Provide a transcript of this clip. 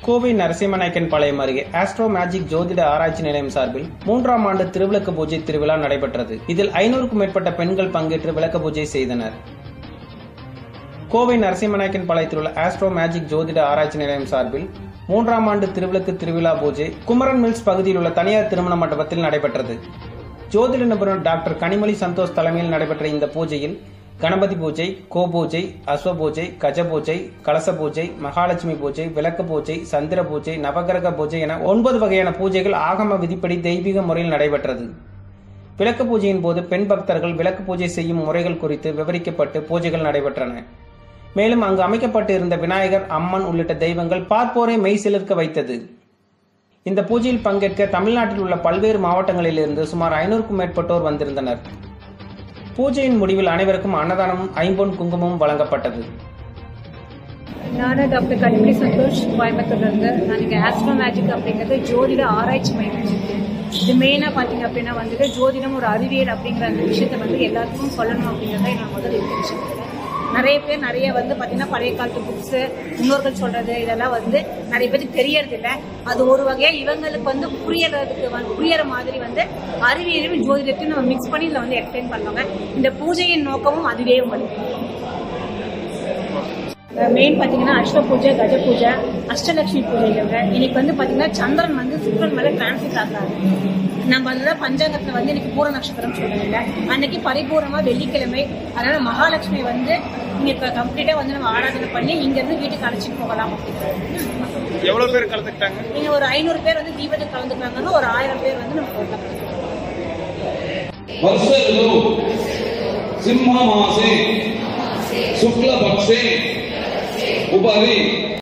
கோவை நரசிம்மநாயக்கன் பாளையம் அருகே astro magic ஜோதிட ஆராய்ச்சி நிலையம் சார்பில் மூன்றாம் ஆண்டு திருவிளக்கு பூஜை திருவிழா நடைபெற்றது இதில் ஐநூறுக்கும் மேற்பட்ட பெண்கள் பங்கேற்று விளக்கு பூஜை செய்தனர் கோவை நரசிம்மநாயக்கன் பாளையத்தில் உள்ள ஆஸ்ட்ரோ மேஜிக் ஜோதிட ஆராய்ச்சி நிலையம் சார்பில் மூன்றாம் ஆண்டு திருவிளக்கு திருவிழா பூஜை குமரன் மில்ஸ் பகுதியில் உள்ள தனியார் திருமண மண்டபத்தில் நடைபெற்றது ஜோதிட நிபுணர் டாக்டர் கனிமொழி சந்தோஷ் தலைமையில் நடைபெற்ற இந்த பூஜையில் கணபதி பூஜை கோபூஜை அஸ்வ பூஜை கஜ பூஜை கலச பூஜை மகாலட்சுமி பூஜை விளக்கு பூஜை சந்திர பூஜை நவகிரக பூஜை என ஒன்பது வகையான பூஜைகள் ஆகம விதிப்படி தெய்வீக முறையில் நடைபெற்றது விளக்கு பூஜையின் போது பெண் பக்தர்கள் விளக்கு பூஜை செய்யும் முறைகள் குறித்து விவரிக்கப்பட்டு பூஜைகள் நடைபெற்றன மேலும் அங்கு அமைக்கப்பட்டு இருந்த விநாயகர் அம்மன் உள்ளிட்ட தெய்வங்கள் பார்ப்போரை மெய் சிலிர்க்க வைத்தது இந்த பூஜையில் பங்கேற்க தமிழ்நாட்டில் உள்ள பல்வேறு மாவட்டங்களிலிருந்து சுமார் ஐநூறுக்கும் மேற்பட்டோர் வந்திருந்தனர் பூஜையின் முடிவில் அனைவருக்கும் அன்னதானமும் ஐம்பொன் குங்குமமும் வழங்கப்பட்டது நான் டாக்டர் கனிமொழி சந்தோஷ் கோயம்புத்தூர்ல இருந்து நான் இங்கே ஆஸ்ட்ரோ மேஜிக் அப்படிங்கிறது ஜோதிட ஆராய்ச்சி மையம் வச்சிருக்கேன் இது மெயினாக பார்த்தீங்க அப்படின்னா வந்துட்டு ஜோதிடம் ஒரு அறிவியல் அப்படிங்கிற அந்த விஷயத்தை வந்து எல்லாத்துக்கும் சொல்லணும் அப்படிங்கிறத என்னோட முதல் இன்டென்ஷன் நிறைய பேர் நிறைய வந்து பார்த்தீங்கன்னா பழைய காலத்து புக்ஸு முன்னோர்கள் சொல்றது இதெல்லாம் வந்து நிறைய பேருக்கு தெரியறது இல்லை அது ஒரு வகையாக இவங்களுக்கு வந்து புரியறதுக்கு வந்து புரியற மாதிரி வந்து அறிவியலையும் ஜோதிடத்தையும் நம்ம மிக்ஸ் பண்ணி இதில் வந்து எக்ஸ்பிளைன் பண்ணுவாங்க இந்த பூஜையின் நோக்கமும் அதுவே உங்களுக்கு மெயின் பார்த்தீங்கன்னா அஷ்ட பூஜை கஜ பூஜை அஷ்டலட்சுமி பூஜைங்க இன்னைக்கு வந்து பார்த்தீங்கன்னா சந்திரன் வந்து சுக்கரன் மேலே டிரான்சிட் ஆகிறாரு நம்ம அதில் பஞ்சாங்கத்தில் வந்து இன்னைக்கு பூர நட்சத்திரம் சொல்லுங்க அன்னைக்கு பரிபூர்ணமா வெள்ளிக்கிழமை அதனால மகாலட்சுமி வந்து இங்க கம்ப்ளீட்டா வந்து நம்ம ஆராதனை பண்ணி இங்க இருந்து வீட்டுக்கு அழைச்சிட்டு போகலாம் அப்படின்னு எவ்வளவு பேர் கலந்துக்கிட்டாங்க நீங்க ஒரு ஐநூறு பேர் வந்து தீபத்துக்கு கலந்துக்கிறாங்கன்னா ஒரு ஆயிரம் பேர் வந்து நம்ம கலந்துக்கலாம் वर्ष ऋतु सिंह मासे शुक्ल पक्षे उपरि